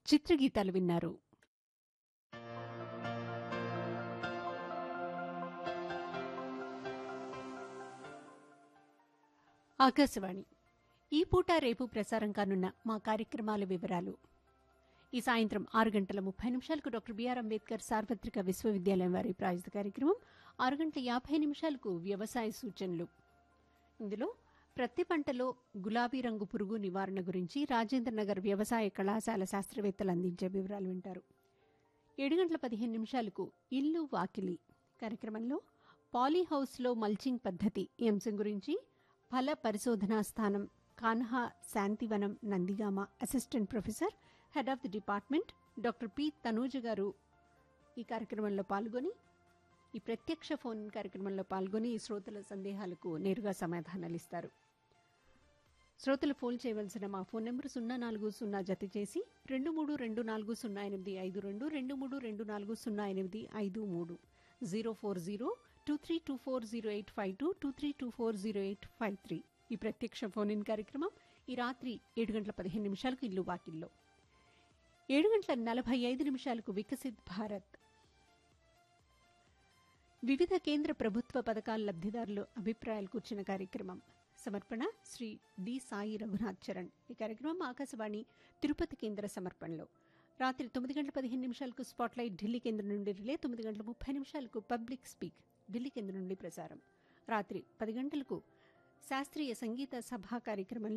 చిత్రగీతాలు విన్నారు ఆకాశవాణి ఈ పూట రేపు ప్రసారం కానున్న మా కార్యక్రమాల వివరాలు ఈ సాయంత్రం ఆరు గంటల ముప్పై నిమిషాలకు డాక్టర్ బిఆర్ అంబేద్కర్ సార్వత్రిక విశ్వవిద్యాలయం వారి ప్రాయోజిత కార్యక్రమం ఆరు గంటల యాభై నిమిషాలకు వ్యవసాయ సూచనలు ఇందులో ప్రతి పంటలో గులాబీ రంగు పురుగు నివారణ గురించి రాజేంద్రనగర్ వ్యవసాయ కళాశాల శాస్త్రవేత్తలు అందించే వివరాలు వింటారు ఏడు గంటల పదిహేను నిమిషాలకు ఇల్లు వాకిలి కార్యక్రమంలో పాలీ హౌస్లో మల్చింగ్ పద్ధతి ఈ అంశం గురించి ఫల పరిశోధనా స్థానం Kanha Shantivanam Nandigama assistant professor head of the department doctor P Tanuja గారు ఈ కార్యక్రమంలో పాల్గొని ఈ ప్రత్యక్ష ఫోన్ కార్యక్రమంలో పాల్గొని ఈ శ్రోతల సందేహాలకు నేరుగా సమాధానాలు ఇస్తారు శ్రోతలు ఫోన్ చేయవలసిన మా ఫోన్ నెంబర్ సున్నా నాలుగు సున్నా జత చేసి రెండు మూడు రెండు నాలుగు సున్నా ఎనిమిది ఐదు రెండు రెండు మూడు రెండు నాలుగు సున్నా ఎనిమిది ఐదు మూడు zero four zero two three two four zero eight five two two three two four zero eight five three ఈ ప్రత్యక్ష ఫోన్ ఇన్ కార్యక్రమం ఈ రాత్రి ఏడు గంటల పదిహేను నిమిషాలకు ఇల్లు వాకిల్లో ఏడు గంటల నలభై ఐదు నిమిషాలకు వికసిత్ భారత్ వివిధ కేంద్ర ప్రభుత్వ పథకాల లబ్ధిదారులు అభిప్రాయాలు కూర్చున్న కార్యక్రమం సమర్పణ శ్రీ డి సాయి రఘునాథ్ చరణ్ ఈ కార్యక్రమం ఆకాశవాణి తిరుపతి కేంద్ర సమర్పణలో రాత్రి తొమ్మిది గంటల పదిహేను నిమిషాలకు స్పాట్లైట్ ఢిల్లీ కేంద్రం నుండి రిలే తొమ్మిది గంటల ముప్పై నిమిషాలకు పబ్లిక్ స్పీక్ ఢిల్లీ కేంద్రం నుండి ప్రసారం రాత్రి పది గంటలకు శాస్త్రీయ సంగీత సభా కార్యక్రమంలో